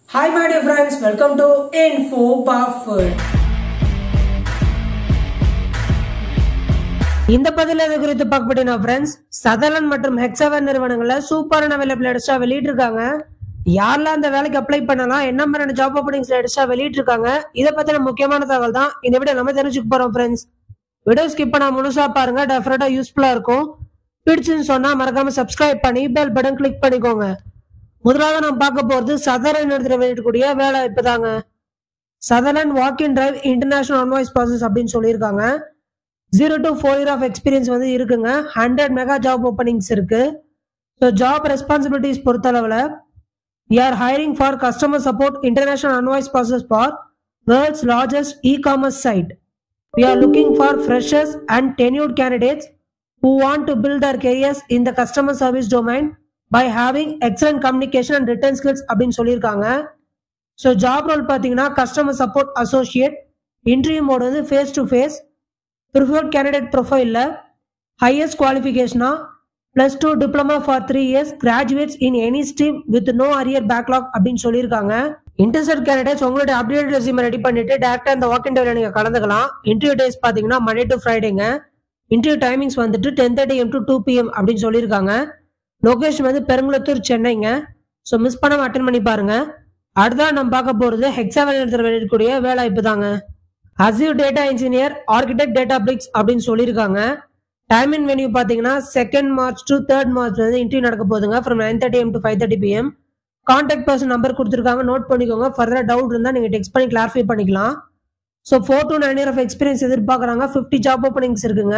Hi my dear friends, welcome to Info Buffet. இந்த பதில இது குறித்து பார்க்கப்பட்டீங்க ஃப்ரெண்ட்ஸ் சதலன் மற்றும் ஹெக்ஸவன் நிறுவனங்கள்ல சூப்பரான அவைலபிள் எக்ஸ்ட்ரா வெளியிட்டிருக்காங்க யாரெல்லாம் அந்த வேலைக்கு அப்ளை பண்ணலாம் என்ன மாதிரியான ஜாப் ஓப்பனிங்ஸ் எக்ஸ்ட்ரா வெளியிட்டிருக்காங்க இதை பத்தின முக்கியமான தகவல் தான் இந்த வீடியோ நம்ம தெரிஞ்சுக்க போறோம் ஃப்ரெண்ட்ஸ் வீடியோ ஸ்கிப் பண்ணா முழுசா பாருங்க டெஃபினட்டா யூஸ்ஃபுல்லா இருக்கும் பிடிச்சுன்னு சொன்னா மறக்காம சப்ஸ்கிரைப் பண்ணி பெல் பட்டன் கிளிக் பண்ணிக்கோங்க முதலாவது நம்ம பார்க்க போறது சதரன் இடத்துல வெளியிடக்கூடிய வேலை வாய்ப்பு தாங்க Sutherland walk in drive international அன்வாய்ஸ் ப்ராசஸ் அப்படின்னு சொல்லியிருக்காங்க zero to four year of experience வந்து இருக்குங்க ஹண்ட்ரட் மெகா ஜாப் ஓப்பனிங்ஸ் இருக்கு ஸோ ஜாப் ரெஸ்பான்சிபிலிட்டிஸ் பொறுத்தளவில் are hiring for customer support international அன்வாய்ஸ் process for world's largest e commerce site We are looking for freshers and tenured candidates who want to build their careers in the customer service domain by having excellent communication and written skills அப்படின்னு சொல்லியிருக்காங்க so job role பார்த்தீங்கன்னா customer support associate interview mode வந்து face to face preferred candidate ப்ரொஃபைலில் highest குவாலிஃபிகேஷனா plus two diploma for three years graduates in any stream with no arrear backlog அப்படின்னு சொல்லியிருக்காங்க interest candidates உங்களுடைய update resume ready பண்ணிட்டு டேரக்டா இந்த வாக் இன்டர்வியூல நீங்க கலந்துக்கலாம் இன்டர்வியூ டேஸ் பாத்தீங்கன்னா மண்டே டு ஃப்ரைடேங்க இன்டர்வியூ டைமிங்ஸ் வந்துட்டு ten thirty AM to two PM அப்படின்னு சொல்லியிருக்காங்க லொகேஷன் வந்து பெருங்குளத்தூர் சென்னைங்க ஸோ மிஸ் பண்ணாம அட்டன் பண்ணி பாருங்க அடுத்தா நம்ம பார்க்க போறது ஹெக்ஸாவல் இடத்துல வெளியிடக்கூடிய வேலை வாய்ப்பு தாங்க அசிவ் data engineer architect Databricks அப்படின்னு சொல்லியிருக்காங்க டைம் இன் வென்யூ பார்த்தீங்கன்னா second March to third March வந்து இன்டர்வியூ நடக்க போகுதுங்க from nine thirty AM to five thirty PM contact person number கொடுத்துருக்காங்க நோட் பண்ணிக்கோங்க ஃபர்தர் டவுட் இருந்தால் நீங்கள் டெக்ஸ்ட் பண்ணி கிளாரிஃபை பண்ணிக்கலாம் so four to nine year of experience எதிர்பார்க்குறாங்க ஃபிஃப்டி ஜாப் ஓப்பனிங்ஸ் இருக்குங்க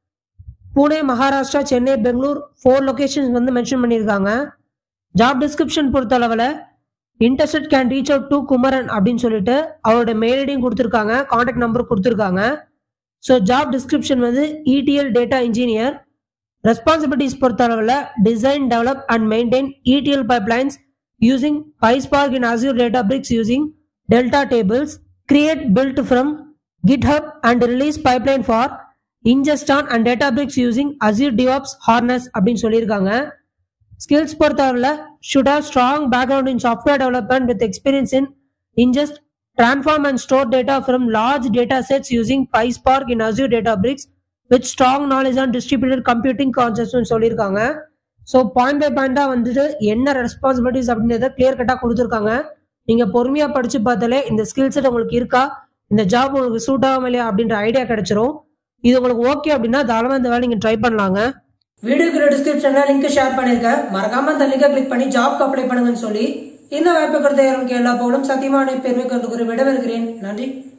புனே மகாராஷ்டிரா சென்னை பெங்களூர் ஃபோர் லொகேஷன்ஸ் வந்து மென்ஷன் பண்ணியிருக்காங்க ஜாப் டிஸ்கிரிப்ஷன் பொறுத்தளவில் interested can reach out to Kumaran அப்படின்னு சொல்லிட்டு அவரோட மெயில் ஐடியும் கொடுத்துருக்காங்க கான்டாக்ட் நம்பர் கொடுத்துருக்காங்க ஸோ ஜாப் டிஸ்கிரிப்ஷன் வந்து இடிஎல் டேட்டா இன்ஜினியர் ரெஸ்பான்சிபிலிட்டிஸ் பொறுத்தளவில் design develop and maintain ETL pipelines using PySpark in Azure Databricks using Delta tables, create built from GitHub and release pipeline for Ingestion and Databricks using Azure DevOps Harness அப்படின்னு சொல்லியிருக்காங்க skills பொறுத்தவரையில் should have strong background in software development with experience in ingest, transform and store data from large data sets using PySpark in Azure Databricks with strong knowledge on distributed computing concepts சொல்லியிருக்காங்க so point by பாயிண்டாக வந்துட்டு என்ன responsibilities அப்படின்றத clear கட்டாக கொடுத்துருக்காங்க நீங்கள் பொறுமையாக படித்து பார்த்தாலே இந்த ஸ்கில் செட் உங்களுக்கு இருக்கா இந்த ஜாப் உங்களுக்கு சூட் ஆகாம இல்லையா அப்படின்ற ஐடியா கிடைச்சிரும் இது உங்களுக்கு ஓகே அப்படின்னா தாராளமாக இந்த வேலை நீங்கள் ட்ரை பண்ணலாங்க வீடியோக்கு டிஸ்கிரிப்ஷனில் லிங்க் ஷேர் பண்ணியிருக்கேன் மறக்காம அந்த லிங்கை கிளிக் பண்ணி ஜாப்க்கு அப்ளை பண்ணுங்கன்னு சொல்லி இந்த வாய்ப்பு கொடுத்த எல்லா போகலும் சத்தியமான பெருமை கருத்து கூறி விடவிருக்கிறேன் நன்றி